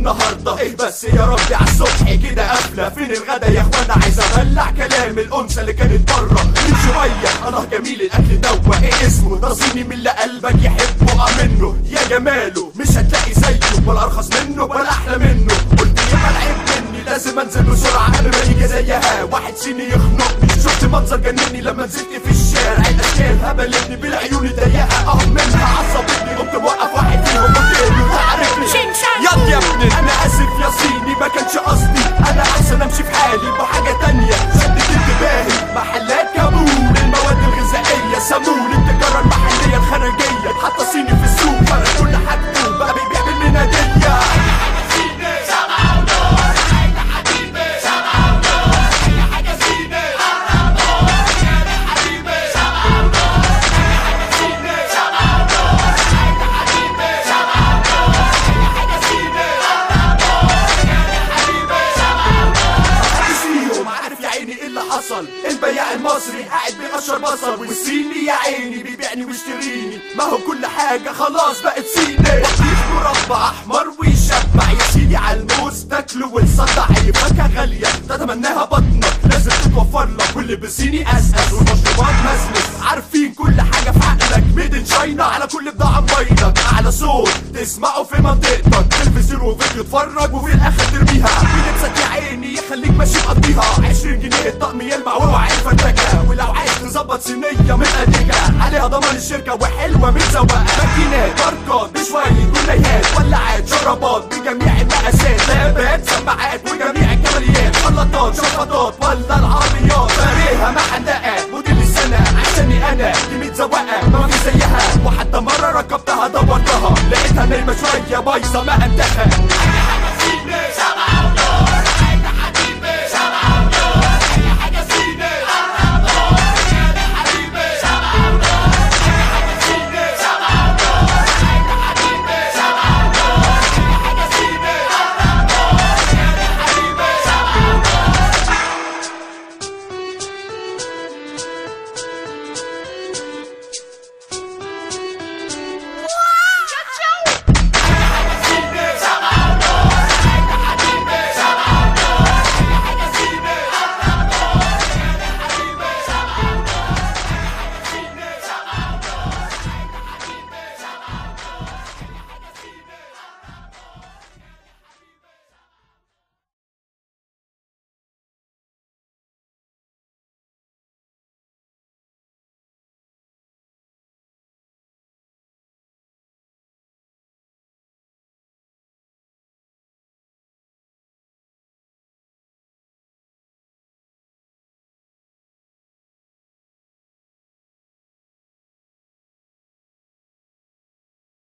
النهارده ايه بس يا ربي على الصبح كده قافله فين الغدا يا اخوانا عايز ابلع كلام الانثى اللي كانت بره من شويه انا جميل الاكل دوا ايه اسمه ده صيني من اللي قلبك يحبه اه منه يا جماله مش هتلاقي زيه ولا ارخص منه ولا احلى منه قلت يبقى العيب مني لازم انزل بسرعه قبل ما يجي زيها واحد صيني يخنقني شفت منظر جنني لما نزلت في الشارع الاشكال هبلتني بالعيون ضيقه اه منها عصبتني قمت موقف واحد فيهم قلت له تعرفني ياض يا ابني انا اسف يا صيني ما كانش قصدي انا احسن امشي في حالي بحاجه تانية شدت انتباهي محلات كابول المواد الغذائيه سمون التجاره المحليه الخارجيه حتى صيني في السوق فرق كل حاجته بقى بيبيع بالمناديه فيهم عارف يا عيني ايه اللي حصل البياع المصري قاعد بيقشر بصل والصيني يا عيني بيبيعني ويشتريني ما هو كل حاجة خلاص بقت صيني بطيخ مربع احمر ويشبع يا سيدي على الموز تاكله وتصدع اي فاكهة غالية تتمناها بطنك لازم تتوفر لك واللي بالصيني اساس والمشروبات مسمس عارفين كل حاجة في عقلك ميد شاينا على كل بضاعة موبايلك اعلى صوت تسمعه في منطقتك تلفزيون وفيديو تتفرج وفي الاخر ترميها ولبسك يا عيني يخليك ماشي مقضيها 20 جنيه الطقم يلمع واوعى الفرتكه ولو عايز تظبط صينيه متقدجه عليها ضمان الشركه وحلوه متزوقه ماكينات باركات بشويه جنيهات ولعات شرابات بجميع المقاسات لابات سماعات وجميع الكماليات خلاطات شفاطات ولا العربيات فريها محندقه موديل السنه عشاني انا دي متزوقه ما في زيها وحتى مره ركبتها دورتها لقيتها نايمه شويه بايظه ما انتهى